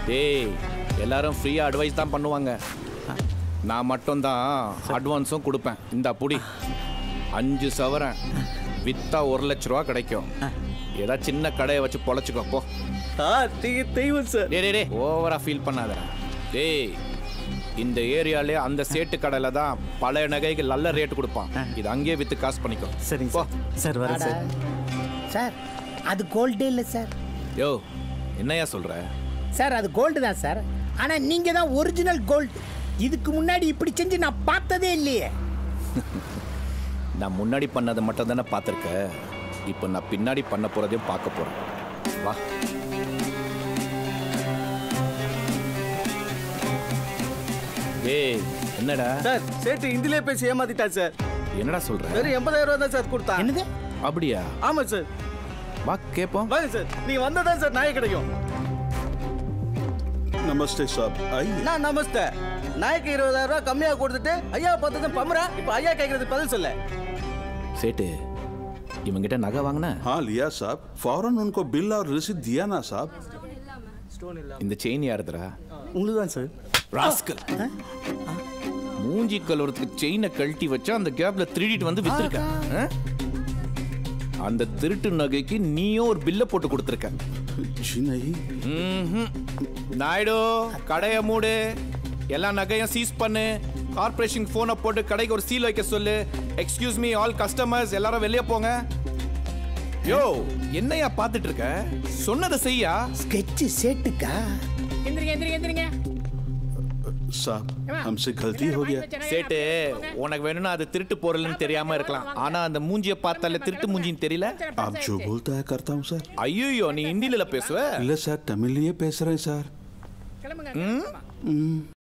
டேய் எல்லாரும் ஃப்ரீயா அட்வைஸ் தான் பண்ணுவாங்க நான் மட்டும்தான் அட்வான்ஸும் கொடுப்பேன் இந்த புடி அஞ்சு சவரன் வித்தா ஒரு லட்ச ரூபா கிடைக்கும் ஏதாவது சின்ன கடையை வச்சு பொழைச்சிக்கோ போ சார் நீங்க தெய்வம் சார் டேய் டேய், டேய் ஓவரா ஃபீல் பண்ணாத டேய் இந்த ஏரியாலே அந்த சேட்டு கடையில தான் பழைய நகைகள் நல்ல ரேட் கொடுப்பான் இது அங்கேயே வித்து காசு பண்ணிக்கோ சரிங்க போ சார் சார் வரேன் சார் சார் அது கோல்டே இல்லை சார் யோ என்னையா சொல்ற சார் அது கோல்டு தான் சார் ஆனால் நீங்கள் தான் ஒரிஜினல் கோல்டு இதுக்கு முன்னாடி இப்படி செஞ்சு நான் பார்த்ததே இல்லையே நான் முன்னாடி பண்ணதை மட்டும் தானே பார்த்துருக்க இப்போ நான் பின்னாடி பண்ண போறதையும் பார்க்க போறேன் வா ஏய் என்னடா சார் சேட்டு இந்திலே பேசி ஏமாத்திட்டார் சார் என்னடா சொல்ற வெறும் எண்பதாயிரம் ரூபா தான் சார் கொடுத்தான் என்னது அப்படியா ஆமா சார் வா கேப்போம் வாங்க சார் நீங்க வந்தா தான் சார் நாய் கிடைக்கும் नमस्ते साहब आइए நான் நமஸ்தே நாய்க்கு இருபதாயிரம் ரூபாய் கம்மியா கொடுத்துட்டு ஐயா பார்த்ததும் பம்பரா இப்போ ஐயா கேட்கறது பதில் சொல்ல சேட்டு இவங்கிட்ட நகை வாங்கின हाँ लिया साहब फौरन उनको बिल और रसीद दिया ना साहब இந்த செயின் யாருதுடா உங்களுக்கு தான் சார் ராஸ்கல் மூஞ்சி கலவரத்துக்கு செயினை கழட்டி வச்சா அந்த கேப்ல திருடிட்டு வந்து வித்துருக்க ஆ? அந்த திருட்டு நகைக்கு நீயும் ஒரு பில்ல போட்டு கொடுத்துருக்க जी नहीं ம்ஹும். நாயுடு கடையை மூடு எல்லா நகையும் சீஸ் பண்ணு கார்பரேஷன் போனை போட்டு கடைக்கு ஒரு சீல் வைக்க சொல்லு எக்ஸ்கியூஸ் மீ ஆல் கஸ்டமர்ஸ் எல்லாரும் வெளியே போங்க யோ என்னையா பார்த்துட்டு இருக்க சொன்னதை செய்யா ஸ்கெட்சு சேட்டுக்கா எந்திரிங்க எந்திரிங்க எந்திரிங்க साहब हमसे गलती हो गया சேட்டு உனக்கு வேணும்னா அது திருட்டு பொருள்னு தெரியாம இருக்கலாம் ஆனா அந்த மூஞ்சிய பார்த்தால திருட்டு மூஞ்சின்னு தெரியல आप जो बोलता है करता हूँ सर ஐயோ நீ ஹிந்தில பேசுவ இல்ல சார் தமிழ்லயே பேசுறேன் சார் கிளம்புங்க ம்